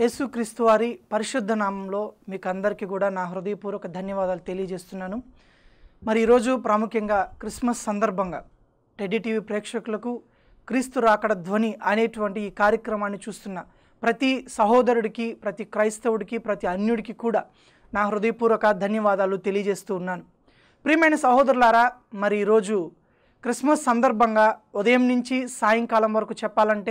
యేసుక్రీస్తు వారి పరిశుద్ధ నామంలో మీకు అందరికీ కూడా నా హృదయపూర్వక ధన్యవాదాలు తెలియజేస్తున్నాను మరి ఈరోజు ప్రాముఖ్యంగా క్రిస్మస్ సందర్భంగా టెడ్డీ టీవీ ప్రేక్షకులకు క్రీస్తు రాకడ ధ్వని అనేటువంటి ఈ కార్యక్రమాన్ని చూస్తున్న ప్రతి సహోదరుడికి ప్రతి క్రైస్తవుడికి ప్రతి అన్యుడికి కూడా నా హృదయపూర్వక ధన్యవాదాలు తెలియజేస్తూ ఉన్నాను ప్రియమైన సహోదరులారా మరి ఈరోజు క్రిస్మస్ సందర్భంగా ఉదయం నుంచి సాయంకాలం వరకు చెప్పాలంటే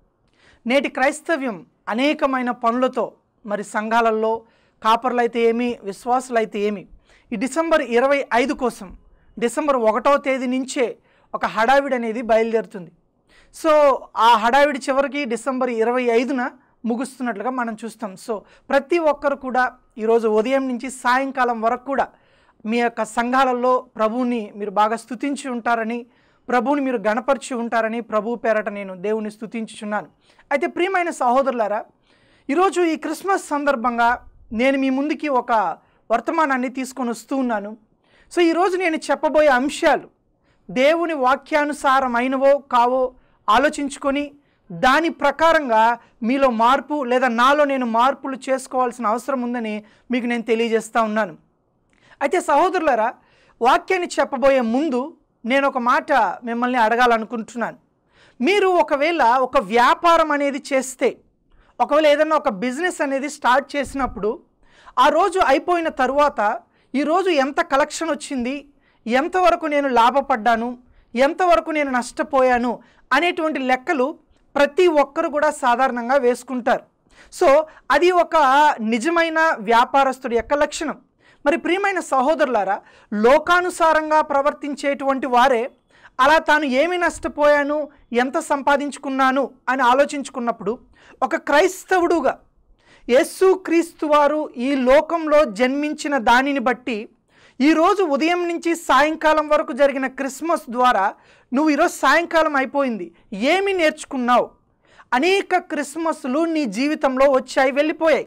నేటి క్రైస్తవ్యం అనేకమైన పనులతో మరి సంఘాలలో కాపర్లైతే ఏమి విశ్వాసులైతే ఏమి ఈ డిసెంబర్ ఇరవై ఐదు కోసం డిసెంబర్ ఒకటో తేదీ నుంచే ఒక హడావిడి అనేది బయలుదేరుతుంది సో ఆ హడావిడి చివరికి డిసెంబర్ ఇరవై ఐదున ముగుస్తున్నట్లుగా మనం చూస్తాం సో ప్రతి ఒక్కరు కూడా ఈరోజు ఉదయం నుంచి సాయంకాలం వరకు కూడా మీ యొక్క సంఘాలలో ప్రభువుని మీరు బాగా స్తుతించి ఉంటారని ప్రభువుని మీరు గణపరిచి ఉంటారని ప్రభు పేరట నేను దేవుని స్తుతించుచున్నాను అయితే ప్రియమైన సహోదరులారా ఈరోజు ఈ క్రిస్మస్ సందర్భంగా నేను మీ ముందుకి ఒక వర్తమానాన్ని తీసుకొని వస్తూ ఉన్నాను సో ఈరోజు నేను చెప్పబోయే అంశాలు దేవుని వాక్యానుసారమైనవో కావో ఆలోచించుకొని దాని ప్రకారంగా మీలో మార్పు లేదా నాలో నేను మార్పులు చేసుకోవాల్సిన అవసరం ఉందని మీకు నేను తెలియజేస్తూ ఉన్నాను అయితే సహోదరులారా వాక్యాన్ని చెప్పబోయే ముందు నేను ఒక మాట మిమ్మల్ని అడగాలనుకుంటున్నాను మీరు ఒకవేళ ఒక వ్యాపారం అనేది చేస్తే ఒకవేళ ఏదైనా ఒక బిజినెస్ అనేది స్టార్ట్ చేసినప్పుడు ఆ రోజు అయిపోయిన తరువాత ఈరోజు ఎంత కలెక్షన్ వచ్చింది ఎంతవరకు నేను లాభపడ్డాను ఎంతవరకు నేను నష్టపోయాను అనేటువంటి లెక్కలు ప్రతి ఒక్కరు కూడా సాధారణంగా వేసుకుంటారు సో అది ఒక నిజమైన వ్యాపారస్తుడి యొక్క లక్షణం మరి ప్రియమైన సహోదరులారా లోకానుసారంగా ప్రవర్తించేటువంటి వారే అలా తాను ఏమి నష్టపోయాను ఎంత సంపాదించుకున్నాను అని ఆలోచించుకున్నప్పుడు ఒక క్రైస్తవుడుగా యేసు క్రీస్తు వారు ఈ లోకంలో జన్మించిన దానిని బట్టి ఈరోజు ఉదయం నుంచి సాయంకాలం వరకు జరిగిన క్రిస్మస్ ద్వారా నువ్వు ఈరోజు సాయంకాలం అయిపోయింది ఏమి నేర్చుకున్నావు అనేక క్రిస్మస్లు నీ జీవితంలో వచ్చాయి వెళ్ళిపోయాయి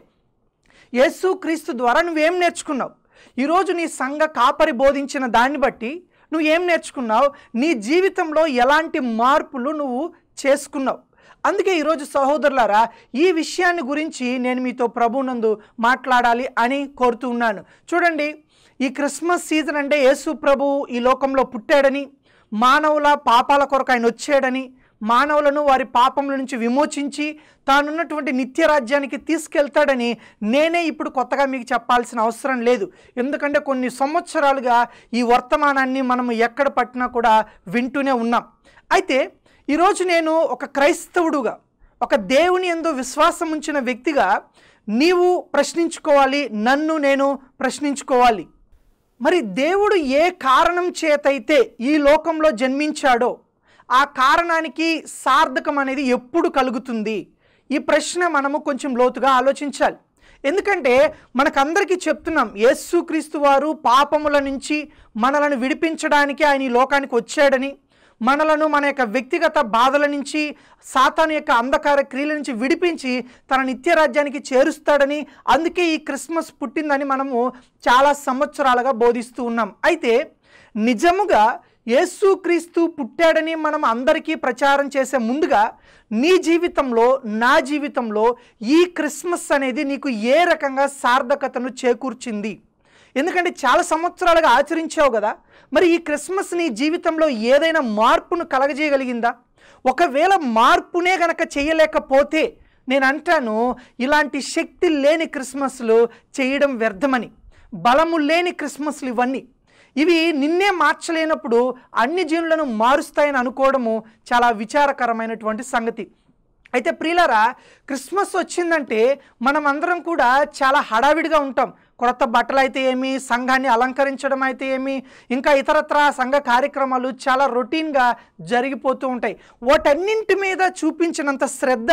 యేసు క్రీస్తు ద్వారా నువ్వేం నేర్చుకున్నావు ఈరోజు నీ సంఘ కాపరి బోధించిన దాన్ని బట్టి నువ్వు ఏం నేర్చుకున్నావు నీ జీవితంలో ఎలాంటి మార్పులు నువ్వు చేసుకున్నావు అందుకే ఈరోజు సహోదరులారా ఈ విషయాన్ని గురించి నేను మీతో ప్రభునందు మాట్లాడాలి అని కోరుతూ ఉన్నాను చూడండి ఈ క్రిస్మస్ సీజన్ అంటే యేసు ప్రభు ఈ లోకంలో పుట్టాడని మానవుల పాపాల కొరకు ఆయన వచ్చాడని మానవులను వారి పాపముల నుంచి విమోచించి తానున్నటువంటి నిత్య రాజ్యానికి తీసుకెళ్తాడని నేనే ఇప్పుడు కొత్తగా మీకు చెప్పాల్సిన అవసరం లేదు ఎందుకంటే కొన్ని సంవత్సరాలుగా ఈ వర్తమానాన్ని మనం ఎక్కడ పట్టినా కూడా వింటూనే ఉన్నాం అయితే ఈరోజు నేను ఒక క్రైస్తవుడుగా ఒక దేవుని ఎందు విశ్వాసం ఉంచిన వ్యక్తిగా నీవు ప్రశ్నించుకోవాలి నన్ను నేను ప్రశ్నించుకోవాలి మరి దేవుడు ఏ కారణం చేతైతే ఈ లోకంలో జన్మించాడో ఆ కారణానికి సార్థకం అనేది ఎప్పుడు కలుగుతుంది ఈ ప్రశ్న మనము కొంచెం లోతుగా ఆలోచించాలి ఎందుకంటే మనకందరికీ చెప్తున్నాం యేసుక్రీస్తు వారు పాపముల నుంచి మనలను విడిపించడానికి ఆయన ఈ లోకానికి వచ్చాడని మనలను మన యొక్క వ్యక్తిగత బాధల నుంచి సాతాను యొక్క అంధకార క్రియల నుంచి విడిపించి తన నిత్య రాజ్యానికి చేరుస్తాడని అందుకే ఈ క్రిస్మస్ పుట్టిందని మనము చాలా సంవత్సరాలుగా బోధిస్తూ ఉన్నాం అయితే నిజముగా యేసుక్రీస్తు పుట్టాడని మనం అందరికీ ప్రచారం చేసే ముందుగా నీ జీవితంలో నా జీవితంలో ఈ క్రిస్మస్ అనేది నీకు ఏ రకంగా సార్థకతను చేకూర్చింది ఎందుకంటే చాలా సంవత్సరాలుగా ఆచరించావు కదా మరి ఈ క్రిస్మస్ నీ జీవితంలో ఏదైనా మార్పును కలగజేయగలిగిందా ఒకవేళ మార్పునే గనక చేయలేకపోతే నేను అంటాను ఇలాంటి శక్తి లేని క్రిస్మస్లు చేయడం వ్యర్థమని బలము లేని క్రిస్మస్లు ఇవన్నీ ఇవి నిన్నే మార్చలేనప్పుడు అన్ని జీనులను మారుస్తాయని అనుకోవడము చాలా విచారకరమైనటువంటి సంగతి అయితే ప్రియులరా క్రిస్మస్ వచ్చిందంటే మనం అందరం కూడా చాలా హడావిడిగా ఉంటాం కొత్త బట్టలు అయితే ఏమి సంఘాన్ని అలంకరించడం అయితే ఏమి ఇంకా ఇతరత్ర సంఘ కార్యక్రమాలు చాలా రొటీన్గా జరిగిపోతూ ఉంటాయి వాటన్నింటి మీద చూపించినంత శ్రద్ధ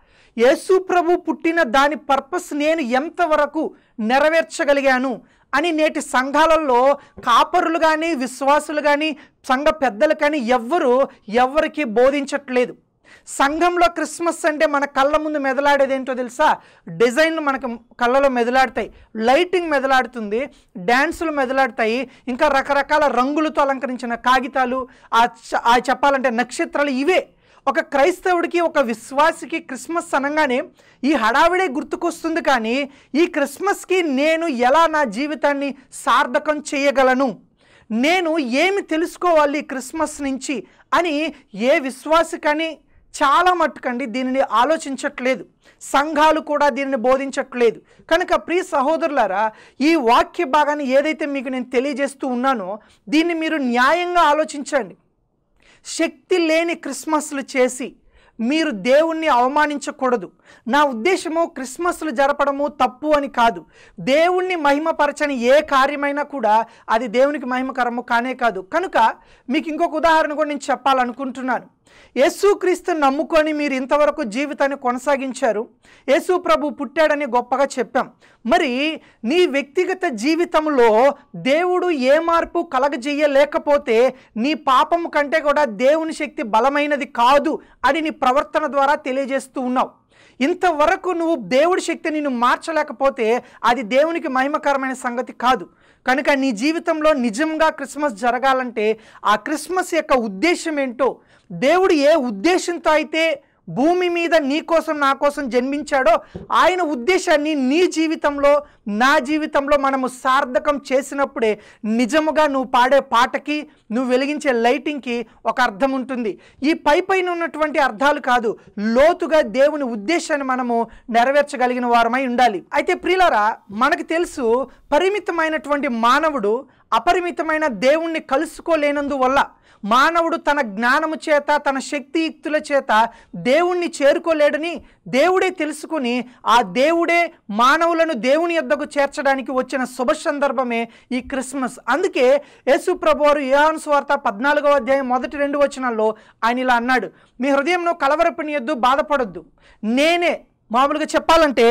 యేసు ప్రభు పుట్టిన దాని పర్పస్ నేను ఎంతవరకు నెరవేర్చగలిగాను అని నేటి సంఘాలలో కాపరులు కానీ విశ్వాసులు కానీ సంఘ పెద్దలు కానీ ఎవ్వరు ఎవరికి బోధించట్లేదు సంఘంలో క్రిస్మస్ అంటే మన కళ్ళ ముందు మెదలాడేది ఏంటో తెలుసా డిజైన్లు మనకు కళ్ళలో మెదలాడతాయి లైటింగ్ మెదలాడుతుంది డ్యాన్సులు మెదలాడతాయి ఇంకా రకరకాల రంగులతో అలంకరించిన కాగితాలు ఆ చ- ఆ చెప్పాలంటే నక్షత్రాలు ఇవే ఒక క్రైస్తవుడికి ఒక విశ్వాసికి క్రిస్మస్ అనగానే ఈ హడావిడే గుర్తుకొస్తుంది కానీ ఈ క్రిస్మస్కి నేను ఎలా నా జీవితాన్ని సార్థకం చేయగలను నేను ఏమి తెలుసుకోవాలి ఈ క్రిస్మస్ నుంచి అని ఏ విశ్వాసి కానీ చాలా మట్టుకండి దీనిని ఆలోచించట్లేదు సంఘాలు కూడా దీనిని బోధించట్లేదు కనుక ప్రియ సహోదరులారా ఈ వాక్య భాగాన్ని ఏదైతే మీకు నేను తెలియజేస్తూ ఉన్నానో దీన్ని మీరు న్యాయంగా ఆలోచించండి శక్తి లేని క్రిస్మస్లు చేసి మీరు దేవుణ్ణి అవమానించకూడదు నా ఉద్దేశము క్రిస్మస్లు జరపడము తప్పు అని కాదు దేవుణ్ణి మహిమపరచని ఏ కార్యమైనా కూడా అది దేవునికి మహిమకరము కానే కాదు కనుక మీకు ఇంకొక ఉదాహరణ కూడా నేను చెప్పాలనుకుంటున్నాను యేసుక్రీస్తు నమ్ముకొని మీరు ఇంతవరకు జీవితాన్ని కొనసాగించారు యేసు ప్రభు పుట్టాడని గొప్పగా చెప్పాం మరి నీ వ్యక్తిగత జీవితంలో దేవుడు ఏ మార్పు కలగజేయలేకపోతే నీ పాపము కంటే కూడా దేవుని శక్తి బలమైనది కాదు అని నీ ప్రవర్తన ద్వారా తెలియజేస్తూ ఉన్నావు ఇంతవరకు నువ్వు దేవుడి శక్తి నిన్ను మార్చలేకపోతే అది దేవునికి మహిమకరమైన సంగతి కాదు కనుక నీ జీవితంలో నిజంగా క్రిస్మస్ జరగాలంటే ఆ క్రిస్మస్ యొక్క ఉద్దేశం ఏంటో దేవుడు ఏ ఉద్దేశంతో అయితే భూమి మీద నీ కోసం నా కోసం జన్మించాడో ఆయన ఉద్దేశాన్ని నీ జీవితంలో నా జీవితంలో మనము సార్థకం చేసినప్పుడే నిజముగా నువ్వు పాడే పాటకి నువ్వు వెలిగించే లైటింగ్కి ఒక అర్థం ఉంటుంది ఈ పై పైన ఉన్నటువంటి అర్థాలు కాదు లోతుగా దేవుని ఉద్దేశాన్ని మనము నెరవేర్చగలిగిన వారమై ఉండాలి అయితే ప్రియులరా మనకు తెలుసు పరిమితమైనటువంటి మానవుడు అపరిమితమైన దేవుణ్ణి కలుసుకోలేనందువల్ల మానవుడు తన జ్ఞానము చేత తన శక్తియుక్తుల చేత దేవుణ్ణి చేరుకోలేడని దేవుడే తెలుసుకుని ఆ దేవుడే మానవులను దేవుని యొద్దకు చేర్చడానికి వచ్చిన శుభ సందర్భమే ఈ క్రిస్మస్ అందుకే యేసు ప్రభువారు యోహాను స్వార్త పద్నాలుగవ అధ్యాయం మొదటి రెండు వచనాల్లో ఆయన ఇలా అన్నాడు మీ హృదయంలో కలవరపనియొద్దు బాధపడొద్దు నేనే మామూలుగా చెప్పాలంటే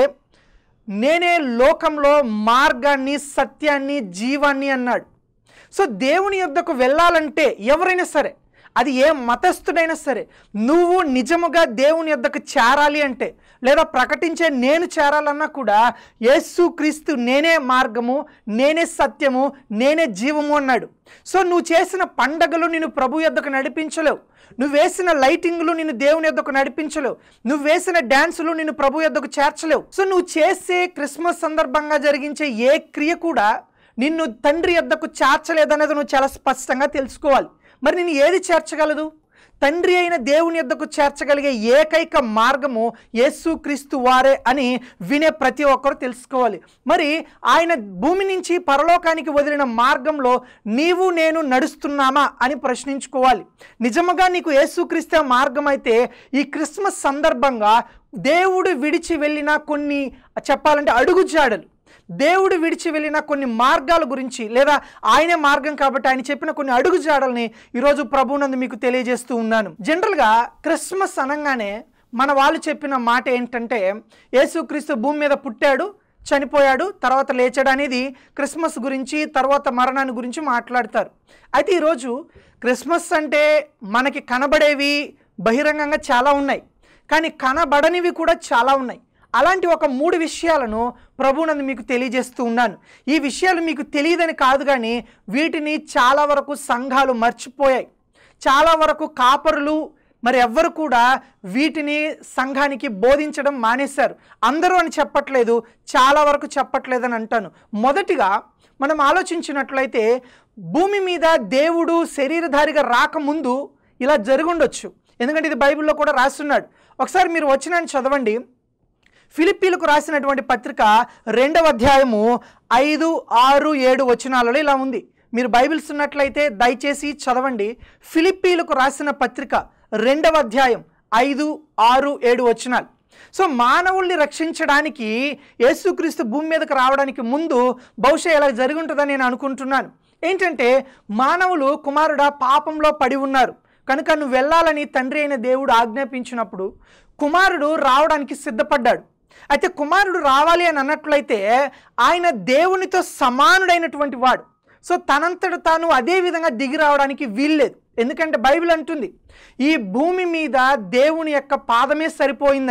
నేనే లోకంలో మార్గాన్ని సత్యాన్ని జీవాన్ని అన్నాడు సో దేవుని యొద్దకు వెళ్ళాలంటే ఎవరైనా సరే అది ఏ మతస్థుడైనా సరే నువ్వు నిజముగా దేవుని యొద్దకు చేరాలి అంటే లేదా ప్రకటించే నేను చేరాలన్నా కూడా యేసు క్రీస్తు నేనే మార్గము నేనే సత్యము నేనే జీవము అన్నాడు సో నువ్వు చేసిన పండగలు నేను ప్రభు యొద్దకు నడిపించలేవు నువ్వు వేసిన లైటింగ్లు నిన్ను దేవుని యొద్దకు నడిపించలేవు నువ్వు వేసిన డ్యాన్సులు నిన్ను ప్రభు యొద్దకు చేర్చలేవు సో నువ్వు చేసే క్రిస్మస్ సందర్భంగా జరిగించే ఏ క్రియ కూడా నిన్ను తండ్రి యొద్దకు చేర్చలేదనేది నువ్వు చాలా స్పష్టంగా తెలుసుకోవాలి మరి నేను ఏది చేర్చగలదు తండ్రి అయిన దేవుని యొద్దకు చేర్చగలిగే ఏకైక మార్గము యేసుక్రీస్తు వారే అని వినే ప్రతి ఒక్కరు తెలుసుకోవాలి మరి ఆయన భూమి నుంచి పరలోకానికి వదిలిన మార్గంలో నీవు నేను నడుస్తున్నామా అని ప్రశ్నించుకోవాలి నిజముగా నీకు యేసుక్రీస్తే మార్గం అయితే ఈ క్రిస్మస్ సందర్భంగా దేవుడు విడిచి వెళ్ళిన కొన్ని చెప్పాలంటే అడుగుజాడలు దేవుడు విడిచి వెళ్ళిన కొన్ని మార్గాల గురించి లేదా ఆయనే మార్గం కాబట్టి ఆయన చెప్పిన కొన్ని అడుగుజాడల్ని ఈరోజు ప్రభునందు మీకు తెలియజేస్తూ ఉన్నాను జనరల్గా క్రిస్మస్ అనగానే మన వాళ్ళు చెప్పిన మాట ఏంటంటే యేసుక్రీస్తు భూమి మీద పుట్టాడు చనిపోయాడు తర్వాత లేచాడు అనేది క్రిస్మస్ గురించి తర్వాత మరణాన్ని గురించి మాట్లాడతారు అయితే ఈరోజు క్రిస్మస్ అంటే మనకి కనబడేవి బహిరంగంగా చాలా ఉన్నాయి కానీ కనబడనివి కూడా చాలా ఉన్నాయి అలాంటి ఒక మూడు విషయాలను ప్రభునందు మీకు తెలియజేస్తూ ఉన్నాను ఈ విషయాలు మీకు తెలియదని కాదు కానీ వీటిని చాలా వరకు సంఘాలు మర్చిపోయాయి చాలా వరకు కాపరులు మరి ఎవ్వరు కూడా వీటిని సంఘానికి బోధించడం మానేశారు అందరూ అని చెప్పట్లేదు చాలా వరకు చెప్పట్లేదని అంటాను మొదటిగా మనం ఆలోచించినట్లయితే భూమి మీద దేవుడు శరీరధారిగా రాకముందు ఇలా జరుగుండొచ్చు ఎందుకంటే ఇది బైబిల్లో కూడా రాస్తున్నాడు ఒకసారి మీరు వచ్చిన చదవండి ఫిలిప్పీలకు రాసినటువంటి పత్రిక రెండవ అధ్యాయము ఐదు ఆరు ఏడు వచనాలలో ఇలా ఉంది మీరు బైబిల్స్ ఉన్నట్లయితే దయచేసి చదవండి ఫిలిప్పీలకు రాసిన పత్రిక రెండవ అధ్యాయం ఐదు ఆరు ఏడు వచనాలు సో మానవుల్ని రక్షించడానికి యేసుక్రీస్తు భూమి మీదకి రావడానికి ముందు బహుశా ఇలా జరిగి ఉంటుందని నేను అనుకుంటున్నాను ఏంటంటే మానవులు కుమారుడ పాపంలో పడి ఉన్నారు కనుక నువ్వు వెళ్ళాలని తండ్రి అయిన దేవుడు ఆజ్ఞాపించినప్పుడు కుమారుడు రావడానికి సిద్ధపడ్డాడు అయితే కుమారుడు రావాలి అని అన్నట్లయితే ఆయన దేవునితో సమానుడైనటువంటి వాడు సో తనంతట తాను అదే విధంగా దిగి రావడానికి వీల్లేదు ఎందుకంటే బైబిల్ అంటుంది ఈ భూమి మీద దేవుని యొక్క పాదమే సరిపోయిందని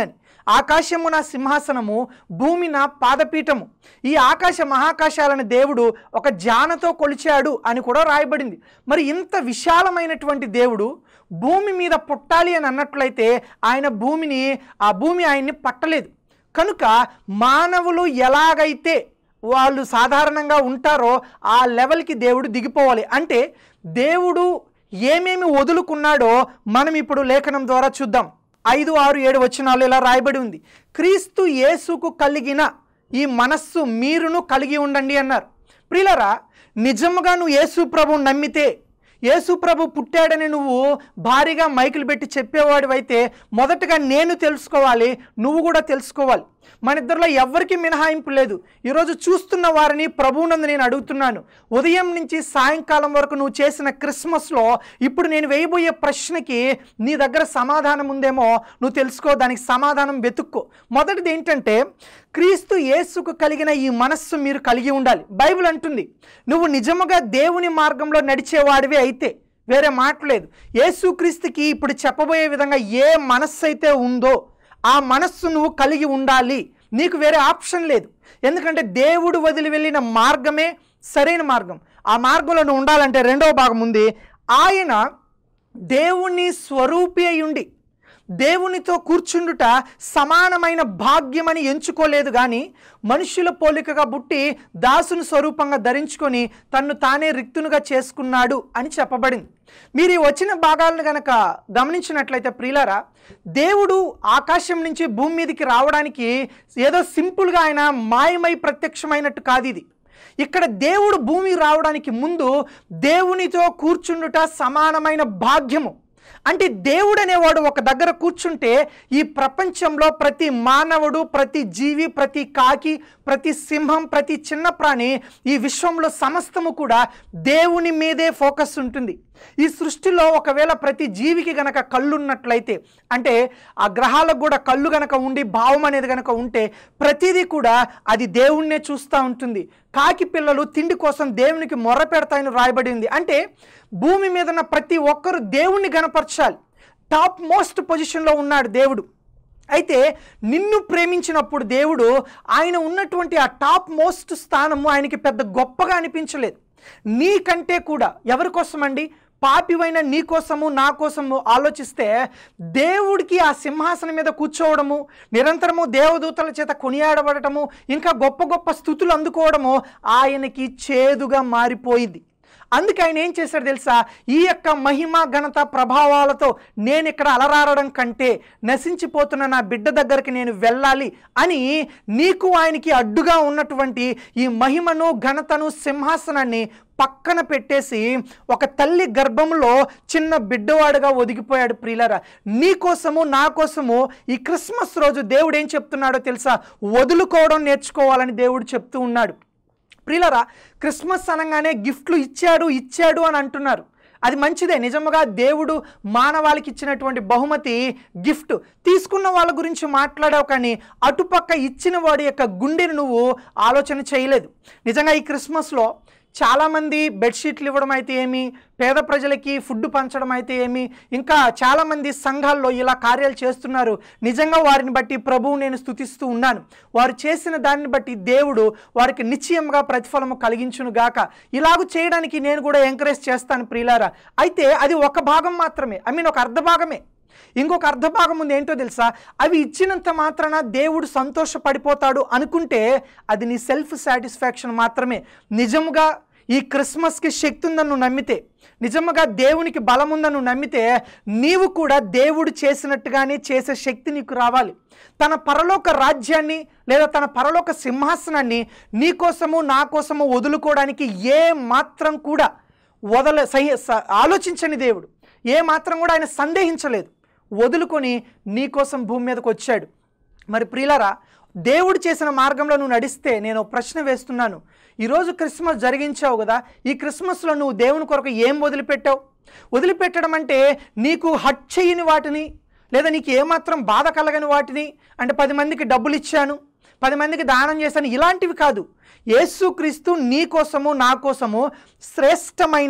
ఆకాశము నా సింహాసనము భూమి నా పాదపీఠము ఈ ఆకాశ మహాకాశాలను దేవుడు ఒక జానతో కొలిచాడు అని కూడా రాయబడింది మరి ఇంత విశాలమైనటువంటి దేవుడు భూమి మీద పుట్టాలి అని అన్నట్లయితే ఆయన భూమిని ఆ భూమి ఆయన్ని పట్టలేదు కనుక మానవులు ఎలాగైతే వాళ్ళు సాధారణంగా ఉంటారో ఆ లెవెల్కి దేవుడు దిగిపోవాలి అంటే దేవుడు ఏమేమి వదులుకున్నాడో మనం ఇప్పుడు లేఖనం ద్వారా చూద్దాం ఐదు ఆరు ఏడు వచనాలు ఇలా రాయబడి ఉంది క్రీస్తు యేసుకు కలిగిన ఈ మనస్సు మీరును కలిగి ఉండండి అన్నారు ప్రియులరా నిజముగా నువ్వు యేసు ప్రభువు నమ్మితే యేసు ప్రభు పుట్టాడని నువ్వు భారీగా మైకులు పెట్టి చెప్పేవాడివైతే మొదటగా నేను తెలుసుకోవాలి నువ్వు కూడా తెలుసుకోవాలి మన ఇద్దరిలో ఎవరికి మినహాయింపు లేదు ఈరోజు చూస్తున్న వారిని ప్రభువునందు నేను అడుగుతున్నాను ఉదయం నుంచి సాయంకాలం వరకు నువ్వు చేసిన క్రిస్మస్లో ఇప్పుడు నేను వేయబోయే ప్రశ్నకి నీ దగ్గర సమాధానం ఉందేమో నువ్వు తెలుసుకో దానికి సమాధానం వెతుక్కో మొదటిది ఏంటంటే క్రీస్తు యేసుకు కలిగిన ఈ మనస్సు మీరు కలిగి ఉండాలి బైబిల్ అంటుంది నువ్వు నిజముగా దేవుని మార్గంలో నడిచేవాడివి అయితే వేరే మాట లేదు యేసుక్రీస్తుకి ఇప్పుడు చెప్పబోయే విధంగా ఏ మనస్సు అయితే ఉందో ఆ మనస్సు నువ్వు కలిగి ఉండాలి నీకు వేరే ఆప్షన్ లేదు ఎందుకంటే దేవుడు వదిలి వెళ్ళిన మార్గమే సరైన మార్గం ఆ మార్గంలో నువ్వు ఉండాలంటే రెండవ భాగం ఉంది ఆయన దేవుని స్వరూపి అయి ఉండి దేవునితో కూర్చుండుట సమానమైన భాగ్యమని ఎంచుకోలేదు కానీ మనుషుల పోలికగా పుట్టి దాసుని స్వరూపంగా ధరించుకొని తన్ను తానే రిక్తునుగా చేసుకున్నాడు అని చెప్పబడింది మీరు ఈ వచ్చిన భాగాలను గనక గమనించినట్లయితే ప్రియులారా దేవుడు ఆకాశం నుంచి భూమి మీదకి రావడానికి ఏదో సింపుల్గా ఆయన మాయమై ప్రత్యక్షమైనట్టు కాదు ఇది ఇక్కడ దేవుడు భూమి రావడానికి ముందు దేవునితో కూర్చుండుట సమానమైన భాగ్యము అంటే దేవుడు అనేవాడు ఒక దగ్గర కూర్చుంటే ఈ ప్రపంచంలో ప్రతి మానవుడు ప్రతి జీవి ప్రతి కాకి ప్రతి సింహం ప్రతి చిన్న ప్రాణి ఈ విశ్వంలో సమస్తము కూడా దేవుని మీదే ఫోకస్ ఉంటుంది ఈ సృష్టిలో ఒకవేళ ప్రతి జీవికి గనక కళ్ళు ఉన్నట్లయితే అంటే ఆ గ్రహాలకు కూడా కళ్ళు గనక ఉండి భావం అనేది గనక ఉంటే ప్రతిదీ కూడా అది దేవుణ్ణే చూస్తూ ఉంటుంది కాకి పిల్లలు తిండి కోసం దేవునికి మొర్ర పెడతాయని రాయబడింది అంటే భూమి మీద ఉన్న ప్రతి ఒక్కరు దేవుణ్ణి గనపరచాలి టాప్ మోస్ట్ పొజిషన్లో ఉన్నాడు దేవుడు అయితే నిన్ను ప్రేమించినప్పుడు దేవుడు ఆయన ఉన్నటువంటి ఆ టాప్ మోస్ట్ స్థానము ఆయనకి పెద్ద గొప్పగా అనిపించలేదు నీకంటే కూడా ఎవరి కోసమండి పాపివైన నీ కోసము నా కోసము ఆలోచిస్తే దేవుడికి ఆ సింహాసనం మీద కూర్చోవడము నిరంతరము దేవదూతల చేత కొనియాడబడటము ఇంకా గొప్ప గొప్ప స్థుతులు అందుకోవడము ఆయనకి చేదుగా మారిపోయింది అందుకే ఆయన ఏం చేశాడు తెలుసా ఈ యొక్క మహిమ ఘనత ప్రభావాలతో నేను ఇక్కడ అలరారడం కంటే నశించిపోతున్న నా బిడ్డ దగ్గరికి నేను వెళ్ళాలి అని నీకు ఆయనకి అడ్డుగా ఉన్నటువంటి ఈ మహిమను ఘనతను సింహాసనాన్ని పక్కన పెట్టేసి ఒక తల్లి గర్భంలో చిన్న బిడ్డవాడుగా ఒదిగిపోయాడు ప్రియులరా నీ కోసము నా కోసము ఈ క్రిస్మస్ రోజు దేవుడు ఏం చెప్తున్నాడో తెలుసా వదులుకోవడం నేర్చుకోవాలని దేవుడు చెప్తూ ఉన్నాడు ప్రియులరా క్రిస్మస్ అనగానే గిఫ్ట్లు ఇచ్చాడు ఇచ్చాడు అని అంటున్నారు అది మంచిదే నిజముగా దేవుడు మానవాళికి ఇచ్చినటువంటి బహుమతి గిఫ్ట్ తీసుకున్న వాళ్ళ గురించి మాట్లాడావు కానీ అటుపక్క ఇచ్చిన వాడి యొక్క గుండెని నువ్వు ఆలోచన చేయలేదు నిజంగా ఈ క్రిస్మస్లో చాలామంది బెడ్షీట్లు ఇవ్వడం అయితే ఏమి పేద ప్రజలకి ఫుడ్ పంచడం అయితే ఏమి ఇంకా చాలామంది సంఘాల్లో ఇలా కార్యాలు చేస్తున్నారు నిజంగా వారిని బట్టి ప్రభువు నేను స్తుతిస్తూ ఉన్నాను వారు చేసిన దాన్ని బట్టి దేవుడు వారికి నిశ్చయంగా ప్రతిఫలము కలిగించును గాక ఇలాగ చేయడానికి నేను కూడా ఎంకరేజ్ చేస్తాను ప్రియులారా అయితే అది ఒక భాగం మాత్రమే ఐ మీన్ ఒక అర్ధ భాగమే ఇంకొక అర్ధ భాగం ఉంది ఏంటో తెలుసా అవి ఇచ్చినంత మాత్రాన దేవుడు సంతోషపడిపోతాడు అనుకుంటే అది నీ సెల్ఫ్ సాటిస్ఫాక్షన్ మాత్రమే నిజముగా ఈ క్రిస్మస్కి శక్తి ఉందని నువ్వు నమ్మితే నిజముగా దేవునికి బలం ఉందని నువ్వు నమ్మితే నీవు కూడా దేవుడు చేసినట్టుగానే చేసే శక్తి నీకు రావాలి తన పరలోక రాజ్యాన్ని లేదా తన పరలోక సింహాసనాన్ని నీ కోసము నా కోసము వదులుకోవడానికి ఏ మాత్రం కూడా వదల సహి స- ఆలోచించని దేవుడు ఏ మాత్రం కూడా ఆయన సందేహించలేదు వదులుకొని నీ కోసం భూమి మీదకి వచ్చాడు మరి ప్రియులరా దేవుడు చేసిన మార్గంలో నువ్వు నడిస్తే నేను ఒక ప్రశ్న వేస్తున్నాను ఈరోజు క్రిస్మస్ జరిగించావు కదా ఈ క్రిస్మస్లో నువ్వు దేవుని కొరకు ఏం వదిలిపెట్టావు వదిలిపెట్టడం అంటే నీకు హట్ చేయని వాటిని లేదా నీకు ఏమాత్రం బాధ కలగని వాటిని అంటే పది మందికి డబ్బులు ఇచ్చాను పది మందికి దానం చేశాను ఇలాంటివి కాదు యేసుక్రీస్తు నీ కోసము నా కోసము శ్రేష్టమైన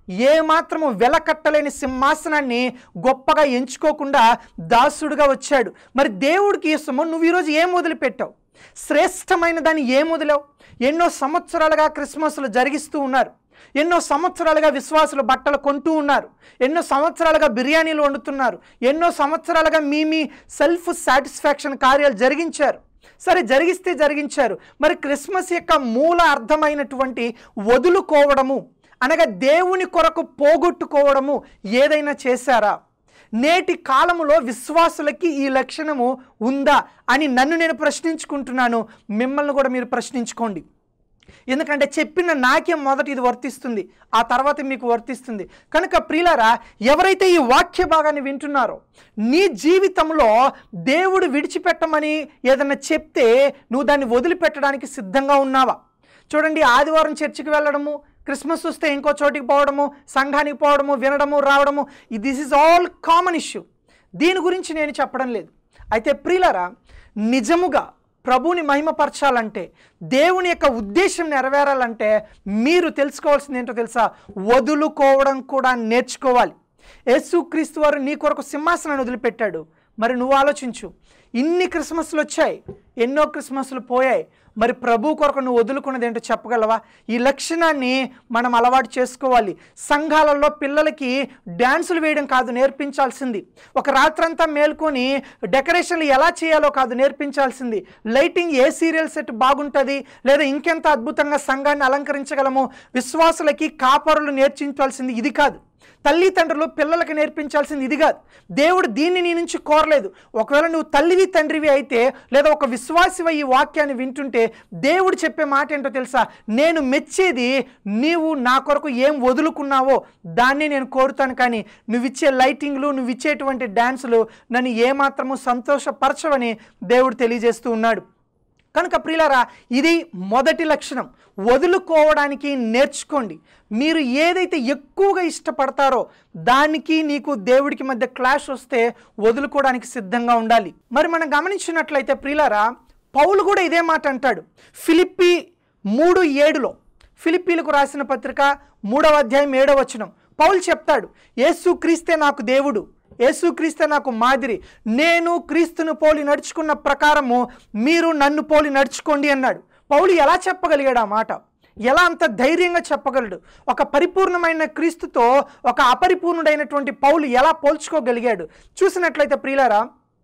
ఏ మాత్రము వెలకట్టలేని సింహాసనాన్ని గొప్పగా ఎంచుకోకుండా దాసుడుగా వచ్చాడు మరి దేవుడికి ఇష్టము నువ్వు ఈరోజు ఏం వదిలిపెట్టావు శ్రేష్టమైన దాన్ని ఏం వదిలావు ఎన్నో సంవత్సరాలుగా క్రిస్మస్లు జరిగిస్తూ ఉన్నారు ఎన్నో సంవత్సరాలుగా విశ్వాసులు బట్టలు కొంటూ ఉన్నారు ఎన్నో సంవత్సరాలుగా బిర్యానీలు వండుతున్నారు ఎన్నో సంవత్సరాలుగా మీ మీ సెల్ఫ్ సాటిస్ఫాక్షన్ కార్యాలు జరిగించారు సరే జరిగిస్తే జరిగించారు మరి క్రిస్మస్ యొక్క మూల అర్థమైనటువంటి వదులుకోవడము అనగా దేవుని కొరకు పోగొట్టుకోవడము ఏదైనా చేశారా నేటి కాలములో విశ్వాసులకి ఈ లక్షణము ఉందా అని నన్ను నేను ప్రశ్నించుకుంటున్నాను మిమ్మల్ని కూడా మీరు ప్రశ్నించుకోండి ఎందుకంటే చెప్పిన నాకే మొదట ఇది వర్తిస్తుంది ఆ తర్వాత మీకు వర్తిస్తుంది కనుక ప్రియులారా ఎవరైతే ఈ వాక్య భాగాన్ని వింటున్నారో నీ జీవితంలో దేవుడు విడిచిపెట్టమని ఏదైనా చెప్తే నువ్వు దాన్ని వదిలిపెట్టడానికి సిద్ధంగా ఉన్నావా చూడండి ఆదివారం చర్చికి వెళ్ళడము క్రిస్మస్ వస్తే ఇంకో చోటికి పోవడము సంఘానికి పోవడము వినడము రావడము this is all common issue దీని గురించి నేను చెప్పడం లేదు అయితే ప్రియులరా నిజముగా ప్రభువుని మహిమపరచాలంటే దేవుని యొక్క ఉద్దేశం నెరవేరాలంటే మీరు తెలుసుకోవాల్సింది ఏంటో తెలుసా వదులుకోవడం కూడా నేర్చుకోవాలి యేసుక్రీస్తు వారు నీ కొరకు సింహాసనాన్ని వదిలిపెట్టాడు మరి నువ్వు ఆలోచించు ఇన్ని క్రిస్మస్లు వచ్చాయి ఎన్నో క్రిస్మస్లు పోయాయి మరి ప్రభు కొరకు నువ్వు వదులుకున్నది ఏంటో చెప్పగలవా ఈ లక్షణాన్ని మనం అలవాటు చేసుకోవాలి సంఘాలలో పిల్లలకి డ్యాన్సులు వేయడం కాదు నేర్పించాల్సింది ఒక రాత్రంతా మేల్కొని డెకరేషన్లు ఎలా చేయాలో కాదు నేర్పించాల్సింది లైటింగ్ ఏ సీరియల్ సెట్ బాగుంటుంది లేదా ఇంకెంత అద్భుతంగా సంఘాన్ని అలంకరించగలము విశ్వాసులకి కాపరులు నేర్పించాల్సింది ఇది కాదు తల్లిదండ్రులు పిల్లలకి నేర్పించాల్సింది ఇది కాదు దేవుడు దీన్ని నీ నుంచి కోరలేదు ఒకవేళ నువ్వు తల్లివి తండ్రివి అయితే లేదా ఒక విశ్వాసివ ఈ వాక్యాన్ని వింటుంటే దేవుడు చెప్పే మాట ఏంటో తెలుసా నేను మెచ్చేది నీవు నా కొరకు ఏం వదులుకున్నావో దాన్ని నేను కోరుతాను కానీ నువ్వు ఇచ్చే లైటింగ్లు నువ్వు ఇచ్చేటువంటి డ్యాన్సులు నన్ను ఏమాత్రము సంతోషపరచవని దేవుడు తెలియజేస్తూ ఉన్నాడు కనుక ప్రియులారా ఇది మొదటి లక్షణం వదులుకోవడానికి నేర్చుకోండి మీరు ఏదైతే ఎక్కువగా ఇష్టపడతారో దానికి నీకు దేవుడికి మధ్య క్లాష్ వస్తే వదులుకోవడానికి సిద్ధంగా ఉండాలి మరి మనం గమనించినట్లయితే ప్రియులారా పౌలు కూడా ఇదే మాట అంటాడు ఫిలిప్పి మూడు ఏడులో ఫిలిప్పీలకు రాసిన పత్రిక మూడవ అధ్యాయం ఏడవ వచనం పౌలు చెప్తాడు యేసు క్రీస్తే నాకు దేవుడు యేసుక్రీస్తే నాకు మాదిరి నేను క్రీస్తును పోలి నడుచుకున్న ప్రకారము మీరు నన్ను పోలి నడుచుకోండి అన్నాడు పౌలు ఎలా చెప్పగలిగాడు ఆ మాట ఎలా అంత ధైర్యంగా చెప్పగలడు ఒక పరిపూర్ణమైన క్రీస్తుతో ఒక అపరిపూర్ణుడైనటువంటి పౌలు ఎలా పోల్చుకోగలిగాడు చూసినట్లయితే ప్రియులారా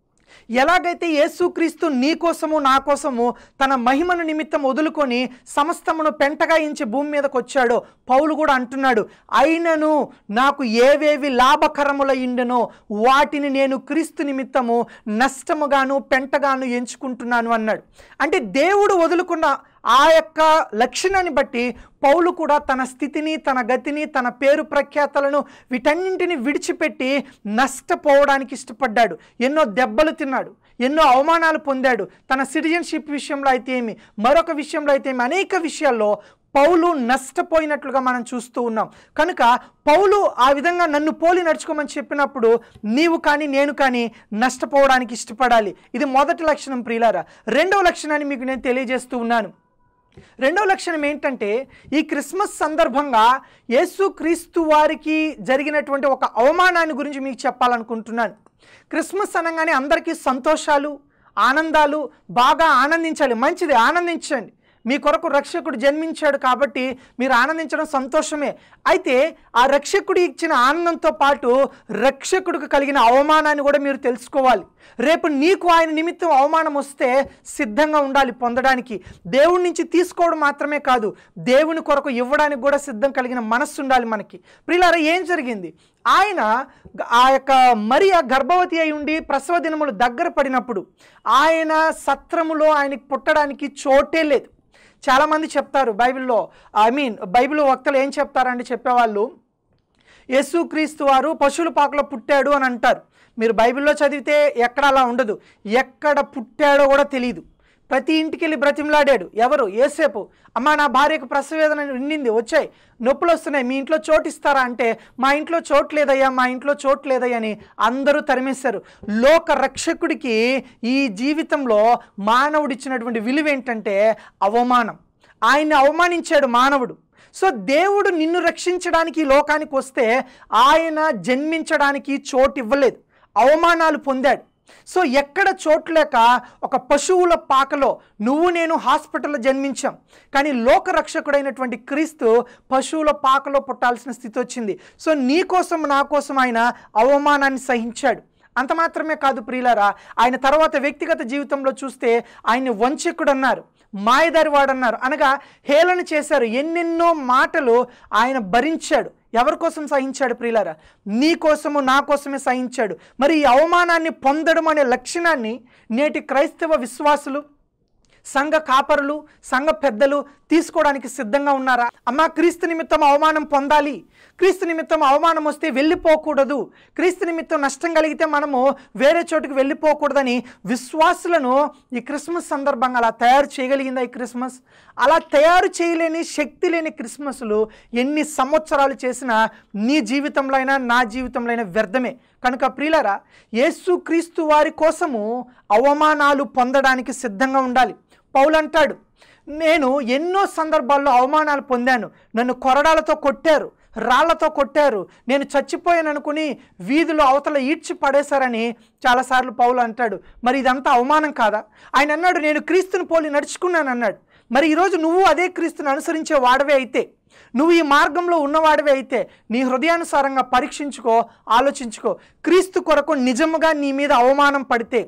ఎలాగైతే యేసుక్రీస్తు నీ కోసము నా కోసము తన మహిమను నిమిత్తం వదులుకొని సమస్తమును పెంటగా ఇంచి భూమి మీదకి వచ్చాడో పౌలు కూడా అంటున్నాడు అయినను నాకు ఏవేవి లాభకరములయ్యిండనో వాటిని నేను క్రీస్తు నిమిత్తము నష్టముగాను పెంటగాను ఎంచుకుంటున్నాను అన్నాడు అంటే దేవుడు వదులుకున్న ఆ యొక్క లక్షణాన్ని బట్టి పౌలు కూడా తన స్థితిని తన గతిని తన పేరు ప్రఖ్యాతలను వీటన్నింటిని విడిచిపెట్టి నష్టపోవడానికి ఇష్టపడ్డాడు ఎన్నో దెబ్బలు తిన్నాడు ఎన్నో అవమానాలు పొందాడు తన సిటిజన్షిప్ విషయంలో అయితే ఏమి మరొక విషయంలో అయితే ఏమి అనేక విషయాల్లో పౌలు నష్టపోయినట్లుగా మనం చూస్తూ ఉన్నాం కనుక పౌలు ఆ విధంగా నన్ను పోలి నడుచుకోమని చెప్పినప్పుడు నీవు కానీ నేను కానీ నష్టపోవడానికి ఇష్టపడాలి ఇది మొదటి లక్షణం ప్రియులారా రెండవ లక్షణాన్ని మీకు నేను తెలియజేస్తూ ఉన్నాను రెండవ లక్షణం ఏంటంటే ఈ క్రిస్మస్ సందర్భంగా యేసు క్రీస్తు వారికి జరిగినటువంటి ఒక అవమానాన్ని గురించి మీకు చెప్పాలనుకుంటున్నాను క్రిస్మస్ అనగానే అందరికీ సంతోషాలు ఆనందాలు బాగా ఆనందించాలి మంచిది ఆనందించండి మీ కొరకు రక్షకుడు జన్మించాడు కాబట్టి మీరు ఆనందించడం సంతోషమే అయితే ఆ రక్షకుడు ఇచ్చిన ఆనందంతో పాటు రక్షకుడికి కలిగిన అవమానాన్ని కూడా మీరు తెలుసుకోవాలి రేపు నీకు ఆయన నిమిత్తం అవమానం వస్తే సిద్ధంగా ఉండాలి పొందడానికి దేవుడి నుంచి తీసుకోవడం మాత్రమే కాదు దేవుని కొరకు ఇవ్వడానికి కూడా సిద్ధం కలిగిన మనస్సు ఉండాలి మనకి ప్రియులారా ఏం జరిగింది ఆయన ఆ యొక్క మరియ గర్భవతి అయి ఉండి ప్రసవ దినములు దగ్గర పడినప్పుడు ఆయన సత్రములో ఆయనకి పుట్టడానికి చోటే లేదు చాలామంది చెప్తారు బైబిల్లో ఐ మీన్ బైబిల్ వక్తలు ఏం చెప్తారండి చెప్పేవాళ్ళు యేసుక్రీస్తు వారు పశువుల పాకలో పుట్టాడు అని అంటారు మీరు బైబిల్లో చదివితే ఎక్కడ అలా ఉండదు ఎక్కడ పుట్టాడో కూడా తెలియదు ప్రతి ఇంటికి వెళ్ళి బ్రతిమలాడాడు ఎవరు ఏసేపు అమ్మ నా భార్యకు ప్రసవేదన నిండింది వచ్చాయి నొప్పులు వస్తున్నాయి మీ ఇంట్లో చోటు ఇస్తారా అంటే మా ఇంట్లో చోటు లేదయ్యా మా ఇంట్లో చోటు లేదయ్యా అని అందరూ తరిమేశారు లోక రక్షకుడికి ఈ జీవితంలో మానవుడు ఇచ్చినటువంటి విలువ ఏంటంటే అవమానం ఆయన్ని అవమానించాడు మానవుడు సో దేవుడు నిన్ను రక్షించడానికి ఈ లోకానికి వస్తే ఆయన జన్మించడానికి చోటు ఇవ్వలేదు అవమానాలు పొందాడు సో ఎక్కడ చోటు లేక ఒక పశువుల పాకలో నువ్వు నేను హాస్పిటల్లో జన్మించాం కానీ లోకరక్షకుడైనటువంటి క్రీస్తు పశువుల పాకలో పుట్టాల్సిన స్థితి వచ్చింది సో నీ కోసం నా కోసం ఆయన అవమానాన్ని సహించాడు అంత మాత్రమే కాదు ప్రియులరా ఆయన తర్వాత వ్యక్తిగత జీవితంలో చూస్తే ఆయన్ని వంచకుడు అన్నారు మాయదారి వాడన్నారు అనగా హేళన చేశారు ఎన్నెన్నో మాటలు ఆయన భరించాడు ఎవరి కోసం సహించాడు ప్రియులారా నీ కోసము నా కోసమే సహించాడు మరి ఈ అవమానాన్ని పొందడం అనే లక్షణాన్ని నేటి క్రైస్తవ విశ్వాసులు సంఘ కాపరులు సంఘ పెద్దలు తీసుకోవడానికి సిద్ధంగా ఉన్నారా అమ్మా క్రీస్తు నిమిత్తం అవమానం పొందాలి క్రీస్తు నిమిత్తం అవమానం వస్తే వెళ్ళిపోకూడదు క్రీస్తు నిమిత్తం నష్టం కలిగితే మనము వేరే చోటుకు వెళ్ళిపోకూడదని విశ్వాసులను ఈ క్రిస్మస్ సందర్భంగా అలా తయారు చేయగలిగిందా ఈ క్రిస్మస్ అలా తయారు చేయలేని శక్తి లేని క్రిస్మస్లు ఎన్ని సంవత్సరాలు చేసినా నీ జీవితంలో అయినా నా జీవితంలో అయినా వ్యర్థమే కనుక ప్రియులరా యేసు క్రీస్తు వారి కోసము అవమానాలు పొందడానికి సిద్ధంగా ఉండాలి పౌలు అంటాడు నేను ఎన్నో సందర్భాల్లో అవమానాలు పొందాను నన్ను కొరడాలతో కొట్టారు రాళ్లతో కొట్టారు నేను చచ్చిపోయాను అనుకుని వీధిలో అవతల ఈడ్చి పడేశారని చాలాసార్లు పౌలు అంటాడు మరి ఇదంతా అవమానం కాదా ఆయన అన్నాడు నేను క్రీస్తుని పోలి నడుచుకున్నాను అన్నాడు మరి ఈరోజు నువ్వు అదే క్రీస్తుని అనుసరించే వాడవే అయితే నువ్వు ఈ మార్గంలో ఉన్నవాడివే అయితే నీ హృదయానుసారంగా పరీక్షించుకో ఆలోచించుకో క్రీస్తు కొరకు నిజముగా నీ మీద అవమానం పడితే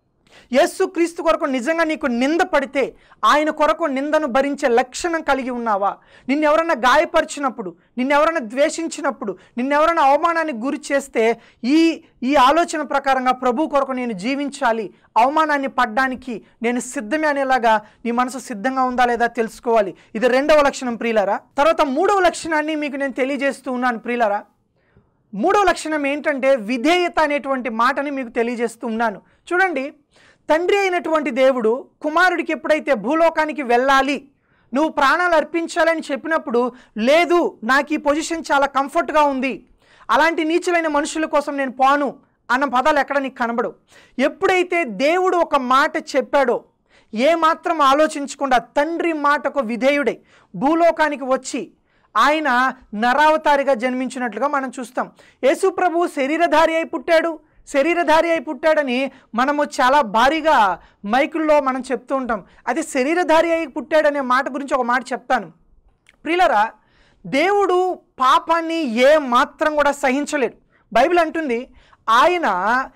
యేసు క్రీస్తు కొరకు నిజంగా నీకు నింద పడితే ఆయన కొరకు నిందను భరించే లక్షణం కలిగి ఉన్నావా నిన్నెవరన్నా గాయపరిచినప్పుడు నిన్నెవరన్నా ద్వేషించినప్పుడు నిన్నెవరన్నా అవమానానికి గురి చేస్తే ఈ ఈ ఆలోచన ప్రకారంగా ప్రభు కొరకు నేను జీవించాలి అవమానాన్ని పడ్డానికి నేను సిద్ధమే అనేలాగా నీ మనసు సిద్ధంగా ఉందా లేదా తెలుసుకోవాలి ఇది రెండవ లక్షణం ప్రియులరా తర్వాత మూడవ లక్షణాన్ని మీకు నేను తెలియజేస్తూ ఉన్నాను ప్రియులరా మూడవ లక్షణం ఏంటంటే విధేయత అనేటువంటి మాటని మీకు తెలియజేస్తూ ఉన్నాను చూడండి తండ్రి అయినటువంటి దేవుడు కుమారుడికి ఎప్పుడైతే భూలోకానికి వెళ్ళాలి నువ్వు ప్రాణాలు అర్పించాలని చెప్పినప్పుడు లేదు నాకు ఈ పొజిషన్ చాలా కంఫర్ట్గా ఉంది అలాంటి నీచులైన మనుషుల కోసం నేను పోను అన్న పదాలు ఎక్కడ నీకు కనబడవు ఎప్పుడైతే దేవుడు ఒక మాట చెప్పాడో ఏ మాత్రం ఆలోచించకుండా తండ్రి మాటకు విధేయుడై భూలోకానికి వచ్చి ఆయన నరావతారిగా జన్మించినట్లుగా మనం చూస్తాం యేసు ప్రభు శరీరధారి అయి పుట్టాడు శరీరధారి అయి పుట్టాడని మనము చాలా భారీగా మైకుల్లో మనం చెప్తూ ఉంటాం అది శరీరధారి అయి పుట్టాడనే మాట గురించి ఒక మాట చెప్తాను ప్రియులరా దేవుడు పాపాన్ని ఏ మాత్రం కూడా సహించలేడు బైబిల్ అంటుంది ఆయన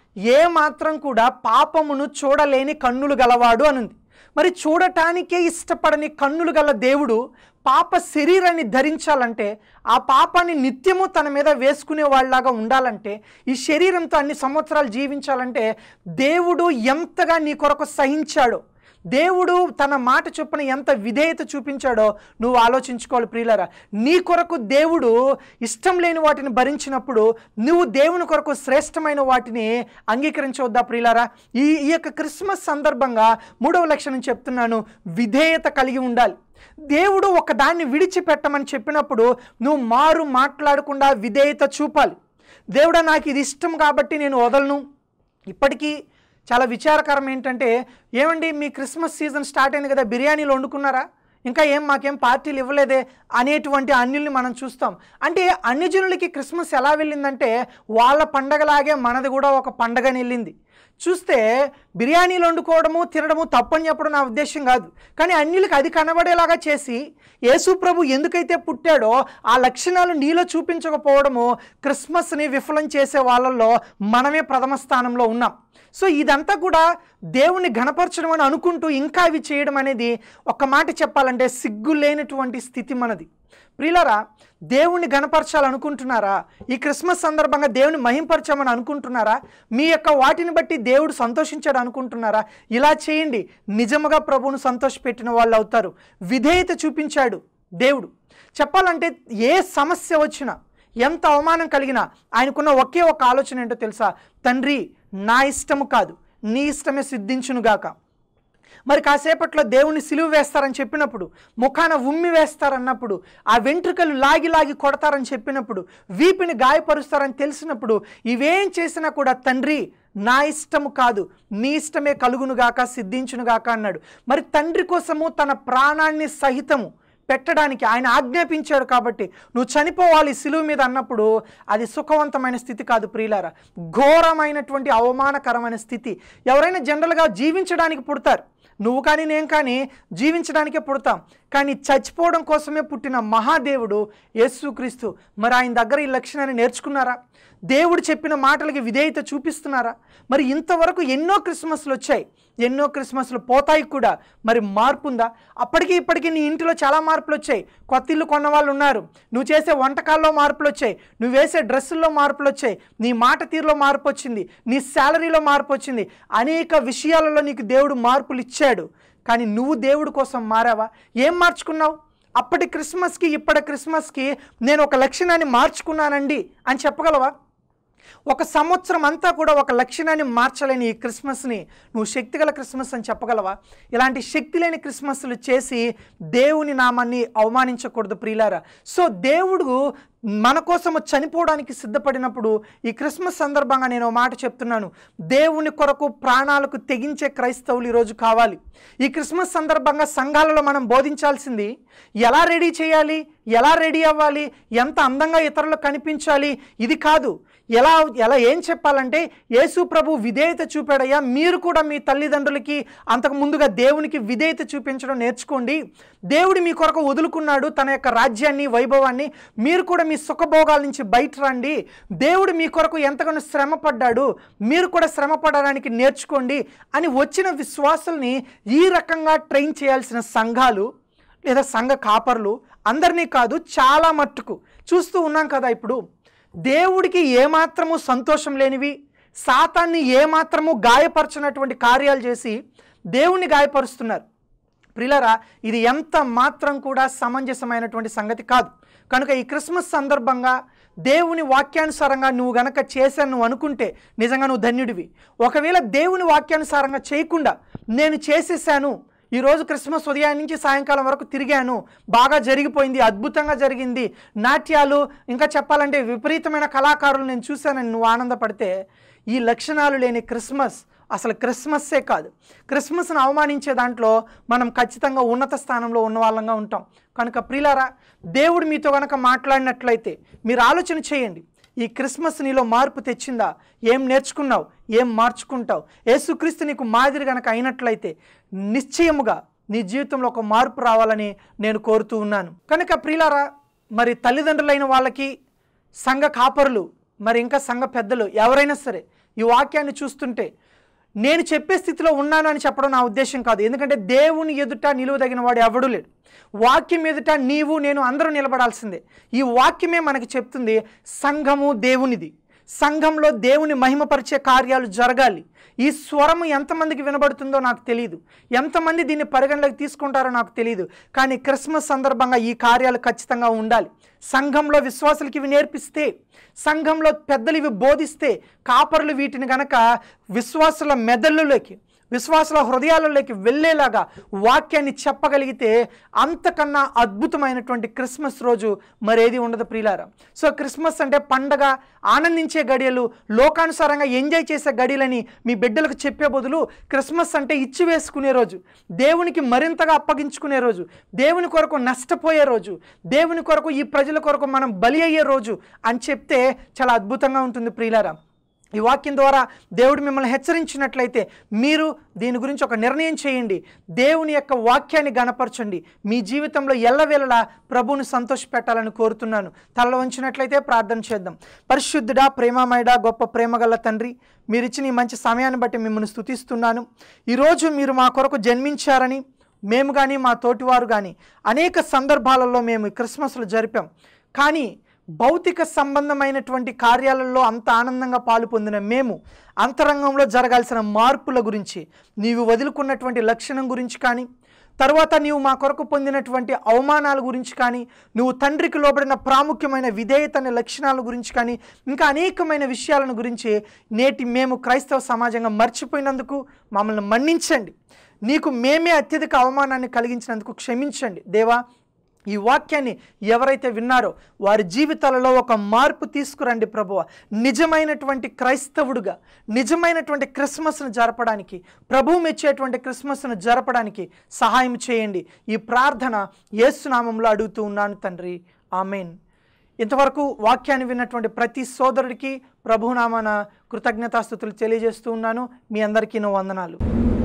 ఏ మాత్రం కూడా పాపమును చూడలేని కన్నులు గలవాడు అనుంది మరి చూడటానికే ఇష్టపడని కన్నులు గల దేవుడు పాప శరీరాన్ని ధరించాలంటే ఆ పాపాన్ని నిత్యము తన మీద వేసుకునే వాళ్ళలాగా ఉండాలంటే ఈ శరీరంతో అన్ని సంవత్సరాలు జీవించాలంటే దేవుడు ఎంతగా నీ కొరకు సహించాడో దేవుడు తన మాట చొప్పున ఎంత విధేయత చూపించాడో నువ్వు ఆలోచించుకోవాలి ప్రియులరా నీ కొరకు దేవుడు ఇష్టం లేని వాటిని భరించినప్పుడు నువ్వు దేవుని కొరకు శ్రేష్టమైన వాటిని అంగీకరించవద్దా ప్రియులరా ఈ ఈ యొక్క క్రిస్మస్ సందర్భంగా మూడవ లక్షణం చెప్తున్నాను విధేయత కలిగి ఉండాలి దేవుడు ఒక దాన్ని విడిచిపెట్టమని చెప్పినప్పుడు నువ్వు మారు మాట్లాడకుండా విధేయత చూపాలి దేవుడా నాకు ఇది ఇష్టం కాబట్టి నేను వదలను ఇప్పటికీ చాలా విచారకరం ఏంటంటే ఏమండి మీ క్రిస్మస్ సీజన్ స్టార్ట్ అయింది కదా బిర్యానీలు వండుకున్నారా ఇంకా ఏం మాకేం పార్టీలు ఇవ్వలేదే అనేటువంటి అన్యుల్ని మనం చూస్తాం అంటే అన్ని జనులకి క్రిస్మస్ ఎలా వెళ్ళిందంటే వాళ్ళ పండగలాగే మనది కూడా ఒక పండగని వెళ్ళింది చూస్తే బిర్యానీలు వండుకోవడము తినడము తప్పని చెప్పడం నా ఉద్దేశం కాదు కానీ అన్యులకు అది కనబడేలాగా చేసి యేసు ప్రభు ఎందుకైతే పుట్టాడో ఆ లక్షణాలు నీలో చూపించకపోవడము క్రిస్మస్ని విఫలం చేసే వాళ్ళల్లో మనమే ప్రథమ స్థానంలో ఉన్నాం సో ఇదంతా కూడా దేవుణ్ణి ఘనపరచడం అని అనుకుంటూ ఇంకా అవి చేయడం అనేది ఒక మాట చెప్పాలంటే సిగ్గు లేనటువంటి స్థితి మనది ప్రియులరా దేవుణ్ణి గణపరచాలనుకుంటున్నారా ఈ క్రిస్మస్ సందర్భంగా దేవుని మహింపరచామని అనుకుంటున్నారా మీ యొక్క వాటిని బట్టి దేవుడు సంతోషించాడు అనుకుంటున్నారా ఇలా చేయండి నిజముగా ప్రభువును సంతోషపెట్టిన వాళ్ళు అవుతారు విధేయత చూపించాడు దేవుడు చెప్పాలంటే ఏ సమస్య వచ్చినా ఎంత అవమానం కలిగినా ఆయనకున్న ఒకే ఒక ఆలోచన ఏంటో తెలుసా తండ్రి నా ఇష్టము కాదు నీ ఇష్టమే సిద్ధించునుగాక మరి కాసేపట్లో దేవుణ్ణి సిలువ వేస్తారని చెప్పినప్పుడు ముఖాన ఉమ్మి వేస్తారన్నప్పుడు ఆ వెంట్రుకలు లాగి లాగి కొడతారని చెప్పినప్పుడు వీపిని గాయపరుస్తారని తెలిసినప్పుడు ఇవేం చేసినా కూడా తండ్రి నా ఇష్టము కాదు నీ ఇష్టమే కలుగునుగాక సిద్ధించునుగాక అన్నాడు మరి తండ్రి కోసము తన ప్రాణాన్ని సహితము పెట్టడానికి ఆయన ఆజ్ఞాపించాడు కాబట్టి నువ్వు చనిపోవాలి సిలువు మీద అన్నప్పుడు అది సుఖవంతమైన స్థితి కాదు ప్రియులారా ఘోరమైనటువంటి అవమానకరమైన స్థితి ఎవరైనా జనరల్గా జీవించడానికి పుడతారు నువ్వు కానీ నేను కానీ జీవించడానికే పుడతాం కానీ చచ్చిపోవడం కోసమే పుట్టిన మహాదేవుడు యేసుక్రీస్తు మరి ఆయన దగ్గర ఈ లక్షణాన్ని నేర్చుకున్నారా దేవుడు చెప్పిన మాటలకి విధేయత చూపిస్తున్నారా మరి ఇంతవరకు ఎన్నో క్రిస్మస్లు వచ్చాయి ఎన్నో క్రిస్మస్లు పోతాయి కూడా మరి మార్పు ఉందా అప్పటికి ఇప్పటికీ నీ ఇంటిలో చాలా మార్పులు వచ్చాయి కొత్త ఇల్లు కొన్న వాళ్ళు ఉన్నారు నువ్వు చేసే వంటకాల్లో మార్పులు వచ్చాయి నువ్వు వేసే డ్రెస్సుల్లో మార్పులు వచ్చాయి నీ మాట తీరులో మార్పు వచ్చింది నీ శాలరీలో మార్పు వచ్చింది అనేక విషయాలలో నీకు దేవుడు మార్పులు ఇచ్చాడు కానీ నువ్వు దేవుడి కోసం మారావా ఏం మార్చుకున్నావు అప్పటి క్రిస్మస్కి ఇప్పటి క్రిస్మస్కి నేను ఒక లక్షణాన్ని మార్చుకున్నానండి అని చెప్పగలవా ఒక సంవత్సరం అంతా కూడా ఒక లక్షణాన్ని మార్చలేని ఈ క్రిస్మస్ని నువ్వు శక్తిగల క్రిస్మస్ అని చెప్పగలవా ఇలాంటి శక్తి లేని క్రిస్మస్లు చేసి దేవుని నామాన్ని అవమానించకూడదు ప్రియులారా సో దేవుడు మన కోసము చనిపోవడానికి సిద్ధపడినప్పుడు ఈ క్రిస్మస్ సందర్భంగా నేను ఓ మాట చెప్తున్నాను దేవుని కొరకు ప్రాణాలకు తెగించే క్రైస్తవులు ఈరోజు కావాలి ఈ క్రిస్మస్ సందర్భంగా సంఘాలలో మనం బోధించాల్సింది ఎలా రెడీ చేయాలి ఎలా రెడీ అవ్వాలి ఎంత అందంగా ఇతరులకు కనిపించాలి ఇది కాదు ఎలా ఎలా ఏం చెప్పాలంటే యేసు ప్రభు విధేయత చూపాడయ్యా మీరు కూడా మీ తల్లిదండ్రులకి అంతకు ముందుగా దేవునికి విధేయత చూపించడం నేర్చుకోండి దేవుడు మీ కొరకు వదులుకున్నాడు తన యొక్క రాజ్యాన్ని వైభవాన్ని మీరు కూడా మీ సుఖభోగాల నుంచి బయట రండి దేవుడు మీ కొరకు ఎంతగానో శ్రమ పడ్డాడు మీరు కూడా శ్రమ పడడానికి నేర్చుకోండి అని వచ్చిన విశ్వాసుల్ని ఈ రకంగా ట్రైన్ చేయాల్సిన సంఘాలు లేదా సంఘ కాపర్లు అందరినీ కాదు చాలా మట్టుకు చూస్తూ ఉన్నాం కదా ఇప్పుడు దేవుడికి ఏమాత్రము సంతోషం లేనివి సాతాన్ని ఏమాత్రము గాయపరచినటువంటి కార్యాలు చేసి దేవుణ్ణి గాయపరుస్తున్నారు ప్రిలరా ఇది ఎంత మాత్రం కూడా సమంజసమైనటువంటి సంగతి కాదు కనుక ఈ క్రిస్మస్ సందర్భంగా దేవుని వాక్యానుసారంగా నువ్వు గనక చేశాను నువ్వు అనుకుంటే నిజంగా నువ్వు ధన్యుడివి ఒకవేళ దేవుని వాక్యానుసారంగా చేయకుండా నేను చేసేసాను ఈరోజు క్రిస్మస్ ఉదయం నుంచి సాయంకాలం వరకు తిరిగాను బాగా జరిగిపోయింది అద్భుతంగా జరిగింది నాట్యాలు ఇంకా చెప్పాలంటే విపరీతమైన కళాకారులు నేను చూశానని నువ్వు ఆనందపడితే ఈ లక్షణాలు లేని క్రిస్మస్ అసలు క్రిస్మస్సే కాదు క్రిస్మస్ను అవమానించే దాంట్లో మనం ఖచ్చితంగా ఉన్నత స్థానంలో ఉన్న వాళ్ళంగా ఉంటాం కనుక ప్రిలారా దేవుడు మీతో కనుక మాట్లాడినట్లయితే మీరు ఆలోచన చేయండి ఈ క్రిస్మస్ నీలో మార్పు తెచ్చిందా ఏం నేర్చుకున్నావు ఏం మార్చుకుంటావు యేసుక్రీస్తు నీకు మాదిరి గనక అయినట్లయితే నిశ్చయముగా నీ జీవితంలో ఒక మార్పు రావాలని నేను కోరుతూ ఉన్నాను కనుక ప్రియులారా మరి తల్లిదండ్రులైన వాళ్ళకి సంఘ కాపరులు మరి ఇంకా సంఘ పెద్దలు ఎవరైనా సరే ఈ వాక్యాన్ని చూస్తుంటే నేను చెప్పే స్థితిలో ఉన్నాను అని చెప్పడం నా ఉద్దేశం కాదు ఎందుకంటే దేవుని ఎదుట నిలువదగిన వాడు ఎవడూ లేడు వాక్యం ఎదుట నీవు నేను అందరూ నిలబడాల్సిందే ఈ వాక్యమే మనకి చెప్తుంది సంఘము దేవునిది సంఘంలో దేవుని మహిమపరిచే కార్యాలు జరగాలి ఈ స్వరము ఎంతమందికి వినబడుతుందో నాకు తెలియదు ఎంతమంది దీన్ని పరిగణలోకి తీసుకుంటారో నాకు తెలియదు కానీ క్రిస్మస్ సందర్భంగా ఈ కార్యాలు ఖచ్చితంగా ఉండాలి సంఘంలో విశ్వాసులకి ఇవి నేర్పిస్తే సంఘంలో పెద్దలు ఇవి బోధిస్తే కాపరులు వీటిని గనక విశ్వాసుల మెదళ్ళలోకి విశ్వాసుల హృదయాలలోకి వెళ్ళేలాగా వాక్యాన్ని చెప్పగలిగితే అంతకన్నా అద్భుతమైనటువంటి క్రిస్మస్ రోజు మరేది ఉండదు ప్రియులారా సో క్రిస్మస్ అంటే పండగ ఆనందించే గడియలు లోకానుసారంగా ఎంజాయ్ చేసే గడియలని మీ బిడ్డలకు చెప్పే బదులు క్రిస్మస్ అంటే ఇచ్చి వేసుకునే రోజు దేవునికి మరింతగా అప్పగించుకునే రోజు దేవుని కొరకు నష్టపోయే రోజు దేవుని కొరకు ఈ ప్రజల కొరకు మనం బలి అయ్యే రోజు అని చెప్తే చాలా అద్భుతంగా ఉంటుంది ప్రియులారా ఈ వాక్యం ద్వారా దేవుడు మిమ్మల్ని హెచ్చరించినట్లయితే మీరు దీని గురించి ఒక నిర్ణయం చేయండి దేవుని యొక్క వాక్యాన్ని గనపరచండి మీ జీవితంలో ఎల్లవేళలా ప్రభువుని సంతోషపెట్టాలని కోరుతున్నాను తలలో ఉంచినట్లయితే ప్రార్థన చేద్దాం పరిశుద్ధుడా ప్రేమమయుడా గొప్ప ప్రేమగల తండ్రి మీరు ఇచ్చిన ఈ మంచి సమయాన్ని బట్టి మిమ్మల్ని స్తుతిస్తున్నాను ఈరోజు మీరు మా కొరకు జన్మించారని మేము కానీ మా తోటివారు కానీ అనేక సందర్భాలలో మేము ఈ క్రిస్మస్లు జరిపాం కానీ భౌతిక సంబంధమైనటువంటి కార్యాలలో అంత ఆనందంగా పాలు పొందిన మేము అంతరంగంలో జరగాల్సిన మార్పుల గురించి నీవు వదులుకున్నటువంటి లక్షణం గురించి కానీ తర్వాత నీవు మా కొరకు పొందినటువంటి అవమానాల గురించి కానీ నువ్వు తండ్రికి లోబడిన ప్రాముఖ్యమైన విధేయత అనే లక్షణాల గురించి కానీ ఇంకా అనేకమైన విషయాలను గురించి నేటి మేము క్రైస్తవ సమాజంగా మర్చిపోయినందుకు మమ్మల్ని మన్నించండి నీకు మేమే అత్యధిక అవమానాన్ని కలిగించినందుకు క్షమించండి దేవా ఈ వాక్యాన్ని ఎవరైతే విన్నారో వారి జీవితాలలో ఒక మార్పు తీసుకురండి ప్రభువ నిజమైనటువంటి క్రైస్తవుడుగా నిజమైనటువంటి క్రిస్మస్ను జరపడానికి ప్రభువు మెచ్చేటువంటి క్రిస్మస్ను జరపడానికి సహాయం చేయండి ఈ ప్రార్థన యేసునామంలో అడుగుతూ ఉన్నాను తండ్రి ఆమెన్ ఇంతవరకు వాక్యాన్ని విన్నటువంటి ప్రతి సోదరుడికి ప్రభునామాన కృతజ్ఞతాస్థుతులు తెలియజేస్తూ ఉన్నాను మీ అందరికీ వందనాలు